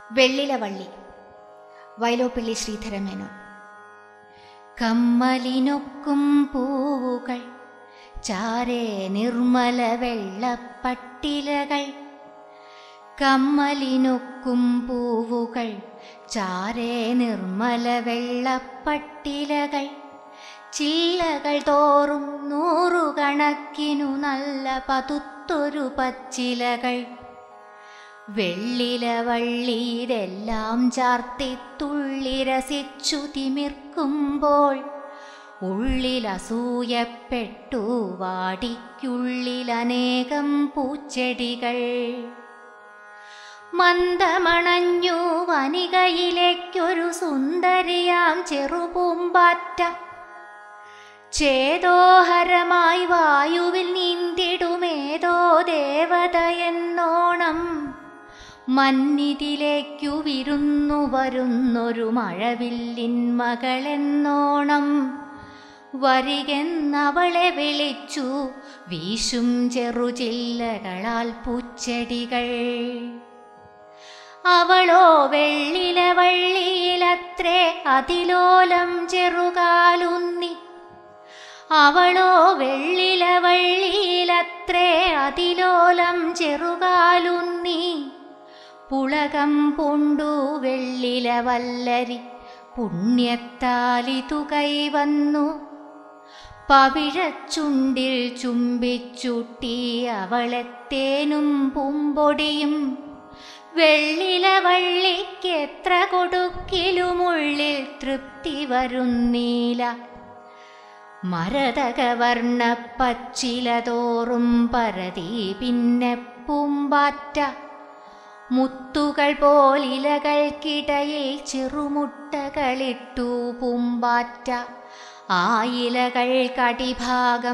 വെള്ളിലവള്ളി വയലോപ്പിള്ളി ശ്രീധരമേനോൻ കമ്മലിനൊക്കും പൂവുകൾ ചാരേ നിർമ്മല വെള്ളപ്പട്ടിലകൾ കമ്മലിനൊക്കും പൂവുകൾ ചാരേ നിർമ്മല വെള്ളപ്പട്ടിലകൾ ചില്ലകൾ തോറും നൂറുകണക്കിനു നല്ല പതുത്തൊരു പച്ചിലകൾ വെള്ളില വള്ളിയിതെല്ലാം ചാർത്തി തുള്ളി രസിച്ചു തിമിർക്കുമ്പോൾ ഉള്ളിലസൂയപ്പെട്ടു വാടിക്കുള്ളിലനേകം പൂച്ചെടികൾ മന്ദമണഞ്ഞു വനികയിലേക്കൊരു സുന്ദരിയാം ചെറുപൂമ്പാറ്റ ചേതോഹരമായി വായുവിൽ നീന്തിടുമേതോ ദേവതയെന്നോണം മന്നിതിലേക്കു വിരുന്നു വരുന്നൊരു മഴവില്ലിൻ മകളെന്നോണം വരികെന്നവളെ വിളിച്ചു വീശും ചെറുചില്ലകളാൽ പൂച്ചെടികൾ അവളോ വെള്ളില വള്ളിയിലത്രേ അതിലോലം ചെറുകാലുന്നി അവളോ വെള്ളില വള്ളിയിലത്രേ അതിലോലം ചെറുകാലുന്നി പുളകം പൂണ്ടു വെള്ളില വല്ലരി പുണ്യത്താലിതു കൈവന്നു പവിഴച്ചുണ്ടിൽ ചുംബിച്ചുട്ടി അവളെത്തേനും പൂമ്പൊടിയും വെള്ളില വള്ളിക്ക് എത്ര കൊടുക്കിലുമുള്ളിൽ തൃപ്തി വരുന്നീല മരതകവർണ്ണ പച്ചിലതോറും പരതി പിന്നെ പൂമ്പാറ്റ മുത്തുകൾ പോലിലകൾക്കിടയിൽ ചെറുമുട്ടകളിട്ടു പൂമ്പാറ്റ ആയിലകൾ കടിഭാഗം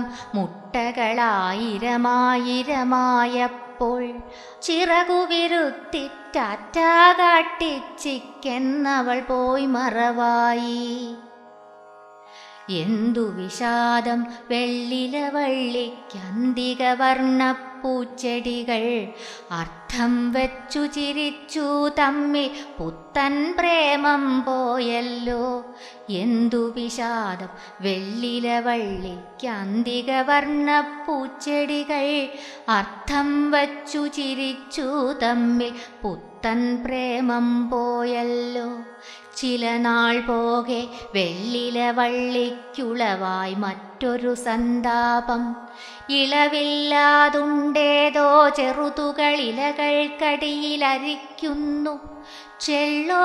മുട്ടകളായിരമായിരമായപ്പോൾ ചിറകുവിരുത്തിറ്റാറ്റാ കാട്ടിച്ചിക്കെന്നവൾ പോയി മറവായി എന്തു വിഷാദം വെള്ളില വള്ളിക്കന്തിക വർണ്ണപ്പൂച്ചെടികൾ അർത്ഥം വച്ചു ചിരിച്ചു തമ്മിൽ പുത്തൻ പ്രേമം പോയല്ലോ എന്തു വിഷാദം വെള്ളില വള്ളിക്കന്തിക വർണ്ണപ്പൂച്ചെടികൾ അർത്ഥം വച്ചു ചിരിച്ചു തമ്മിൽ പുത്തൻ പ്രേമം പോയല്ലോ ചില നാൾ പോകെ വെള്ളില വള്ളിക്കുളവായി മറ്റൊരു സന്താപം ഇളവില്ലാതുണ്ടേതോ ചെറുതുകളിലകൾക്കടിയിലരിക്കുന്നു ചെള്ളോ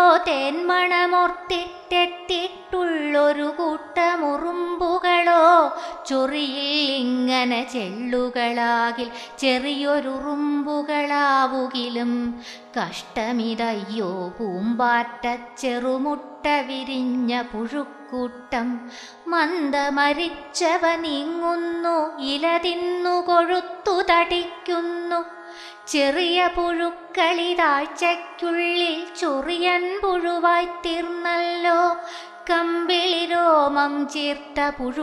തേന്മണമോർത്തിട്ടെത്തിട്ടുള്ളൊരു കൂട്ടമുറുമ്പുകളോ ചൊറിയിൽ ഇങ്ങനെ ചെള്ളുകളാകിൽ ചെറിയൊരുറുമ്പുകളാവുകിലും കഷ്ടമിതയ്യോ പൂമ്പാറ്റ ചെറുമുട്ട വിരിഞ്ഞ പുഴുക്കൂട്ടം മന്ദമരിച്ചവ നീങ്ങുന്നു ഇല തിന്നു കൊഴുത്തു തടിക്കുന്നു ചെറിയ പുഴുക്കളിതാഴ്ചയ്ക്കുള്ളിൽ ചൊറിയൻ പുഴുവായി തീർന്നല്ലോ കമ്പിളി രോമം ചീർത്ത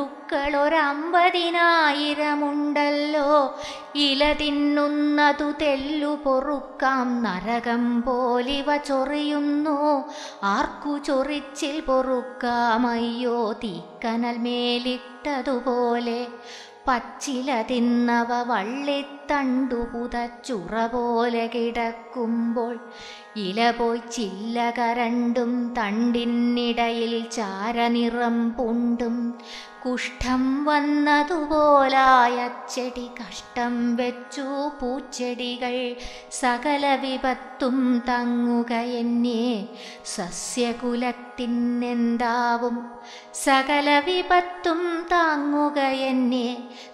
പുഴുക്കളൊരമ്പതിനായിരമുണ്ടല്ലോ ഇല തിന്നുന്നതു തെല്ലു പൊറുക്കാം നരകം പോലിവ ചൊറിയുന്നു ആർക്കു ചൊറിച്ചിൽ പൊറുക്കാമയ്യോ തീക്കനൽ മേലിട്ടതുപോലെ പച്ചില തിന്നവ വള്ളിത്തണ്ടു പുതച്ചുറ പോലെ കിടക്കുമ്പോൾ ഇല പോയി ചില്ലക രണ്ടും തണ്ടിനിടയിൽ ചാരനിറം പൂണ്ടും കുഷ്ഠം വന്നതുപോലായ ചെടി കഷ്ടം വെച്ചു പൂച്ചെടികൾ സകല വിപത്തും തങ്ങുക എന്നെ സസ്യകുലത്തിനെന്താവും സകല വിപത്തും താങ്ങുക എന്നെ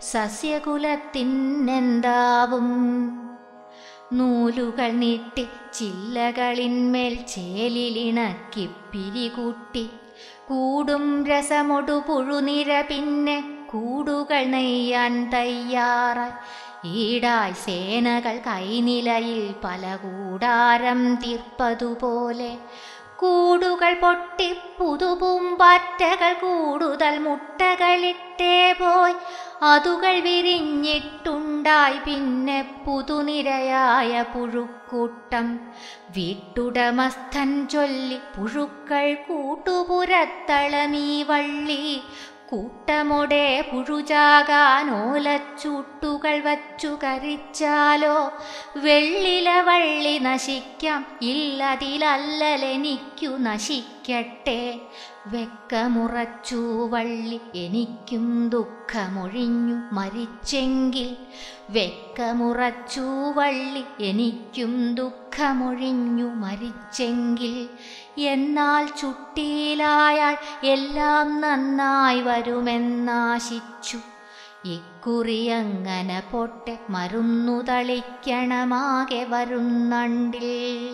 സസ്യകുലത്തിനെന്താവും നൂലുകൾ നീട്ടി ചില്ലകളിന്മേൽ ചേലിലിണക്കി പിരികൂട്ടി കൂടും രസമൊടു പുഴുനിര പിന്നെ കൂടുകൾ നെയ്യാൻ തയ്യാറായി ഈടായി സേനകൾ കൈനിലയിൽ പല കൂടാരം തീർപ്പതുപോലെ കൂടുകൾ പൊട്ടി പുതുപൂമ്പാറ്റകൾ കൂടുതൽ മുട്ടകളിട്ടേ പോയി അതുകൾ വിരിഞ്ഞിട്ടുണ്ടായി പിന്നെ പുതുനിരയായ പുഴുക്കൂട്ടം വീട്ടുടമസ്ഥൻ ചൊല്ലി പുഴുക്കൾ കൂട്ടുപുരത്തളമീ വള്ളി കൂട്ടമൊടെ പുഴുചാകാൻ ഓലച്ചൂട്ടുകൾ വച്ചു കരിച്ചാലോ വെള്ളില വള്ളി നശിക്കാം ഇല്ലതിലല്ലലെനിക്കു നശിക്കട്ടെ വെക്കമുറച്ചു വള്ളി എനിക്കും ദുഃഖമൊഴിഞ്ഞു മരിച്ചെങ്കിൽ വെക്കമുറച്ചു വള്ളി എനിക്കും ദുഃഖമൊഴിഞ്ഞു മരിച്ചെങ്കിൽ എന്നാൽ ചുട്ടിയിലായാൽ എല്ലാം നന്നായി വരുമെന്നാശിച്ചു ഇക്കുറി അങ്ങനെ പൊട്ടെ മരുന്നു തളിക്കണമാകെ വരുന്നണ്ടിൽ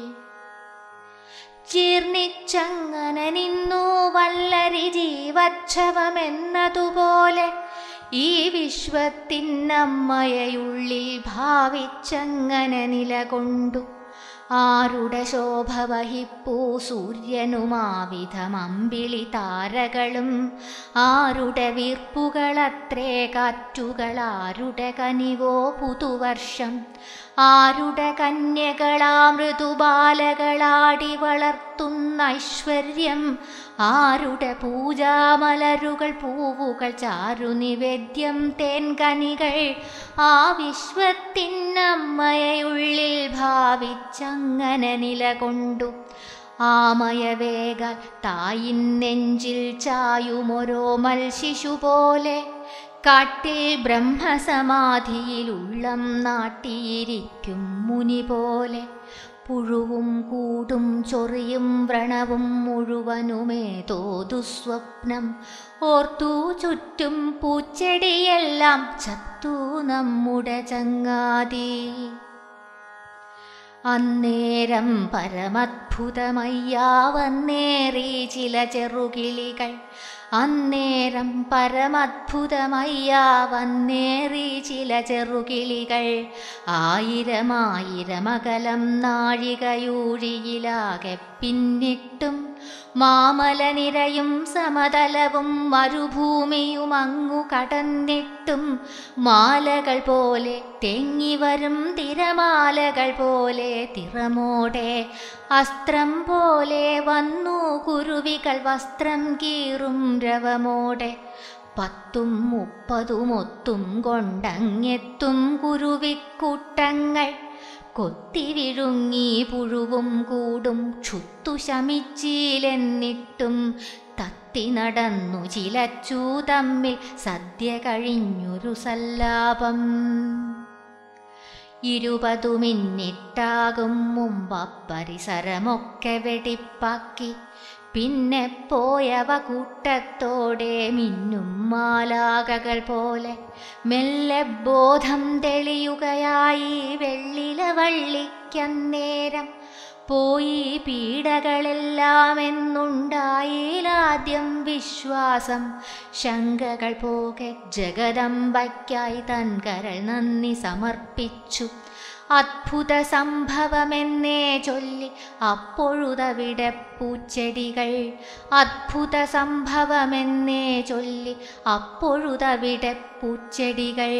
ജീർണിച്ചങ്ങനെ നിന്നു വല്ലരി ജീവച്ഛവമെന്നതുപോലെ ഈ വിശ്വത്തിനമ്മയുള്ളിൽ ഭാവിച്ചങ്ങനെ നിലകൊണ്ടു ആരുടെ ശോഭ വഹിപ്പൂ സൂര്യനുമാവിധം അമ്പിളി താരകളും ആരുടെ വീർപ്പുകളത്രേ കാറ്റുകൾ ആരുടെ കനിവോ പുതുവർഷം ആരുടെ കന്യകളാ മൃദുബാലകളാടി വളർത്തുന്ന ഐശ്വര്യം ആരുടെ പൂജാമലരുകൾ പൂവുകൾ ചാരുനിവേദ്യം തേൻകനികൾ ആ വിശ്വത്തിനമ്മയുള്ളിൽ ഭാവിച്ചങ്ങനെ നിലകൊണ്ടു ആമയവേഗ തായിൻ നെഞ്ചിൽ ചായുമൊരോമൽ ശിശു പോലെ കാട്ടിൽ ബ്രഹ്മസമാധിയിലുള്ളം നാട്ടിയിരിക്കും മുനി പോലെ പുഴുവും കൂടും ചൊറിയും വ്രണവും മുഴുവനുമേതോ ദുസ്വപ്നം ഓർത്തു ചുറ്റും പൂച്ചെടിയെല്ലാം ചത്തു നമ്മുടെ ചങ്ങാതി അന്നേരം പരമദ്ഭുതമയ്യാവന്നേറി ചില ചെറുകിളികൾ അന്നേരം പരമദ്ഭുതമയ്യാവന്നേറി ചില ചെറുകിളികൾ ആയിരമായിരമകലം നാഴികയൂഴിയിലാകെ പിന്നിട്ടും മാമലനിരയും സമതലവും മരുഭൂമിയും അങ്ങു കടന്നിട്ടും മാലകൾ പോലെ തെങ്ങിവരും തിരമാലകൾ പോലെ തിറമോടെ അസ്ത്രം പോലെ വന്നു കുരുവികൾ വസ്ത്രം കീറും രവമോടെ പത്തും മുപ്പതുമൊത്തും കൊണ്ടങ്ങെത്തും കുരുവിക്കൂട്ടങ്ങൾ കൊത്തി വിഴുങ്ങി പുഴുവും കൂടും ക്ഷുത്തു ശമിച്ചിലെന്നിട്ടും തത്തി നടന്നു ചിലച്ചു തമ്മിൽ സദ്യ കഴിഞ്ഞൊരു സല്ലാപം ഇരുപതു മിന്നിട്ടാകും മുമ്പ് പരിസരമൊക്കെ വെടിപ്പാക്കി പിന്നെ പോയവ കൂട്ടത്തോടെ മിന്നും മാലാകകൾ പോലെ മെല്ലെ ബോധം തെളിയുകയായി വെള്ളില വള്ളിക്കന്നേരം പോയി പീഡകളെല്ലാം എന്നുണ്ടായിലാദ്യം വിശ്വാസം ശങ്കകൾ പോകെ ജഗദമ്പയ്ക്കായി തൻ കരൾ നന്ദി സമർപ്പിച്ചു അത്ഭുത സംഭവമെന്നേ ചൊല്ലി അപ്പൊഴുതവിടെ പൂച്ചെടികൾ അത്ഭുത സംഭവമെന്നേ ചൊല്ലി അപ്പൊഴുതവിടെ പൂച്ചെടികൾ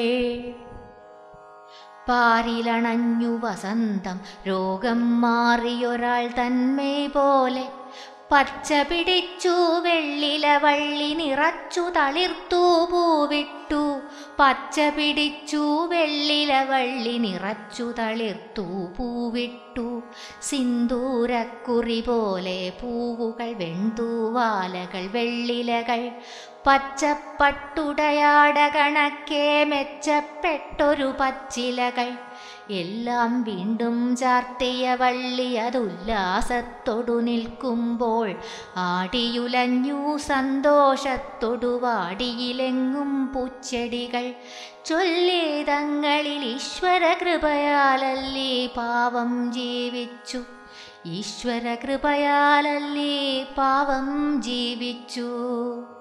പാരിലണഞ്ഞു വസന്തം രോഗം മാറിയൊരാൾ തന്മേ പോലെ പച്ച പിടിച്ചു വെള്ളില വള്ളി നിറച്ചു തളിർത്തു പൂവിട്ടു പച്ച പിടിച്ചു വെള്ളില വള്ളി നിറച്ചു തളിർത്തു പൂവിട്ടു സിന്ദൂരക്കുറി പോലെ പൂവുകൾ വെൺതൂവാലകൾ വെള്ളിലകൾ പച്ചപ്പട്ടുടയാട കണക്കെ മെച്ചപ്പെട്ടൊരു പച്ചിലകൾ എല്ലാം വീണ്ടും ചാർത്തിയ വള്ളി അതുല്ലാസത്തൊടു നിൽക്കുമ്പോൾ ആടിയുലഞ്ഞു സന്തോഷത്തൊടു വാടിയിലെങ്ങും പൂച്ചെടികൾ ചൊല്ലേതങ്ങളിൽ ഈശ്വര കൃപയാലല്ലേ പാവം ജീവിച്ചു ഈശ്വര കൃപയാലല്ലേ പാവം ജീവിച്ചു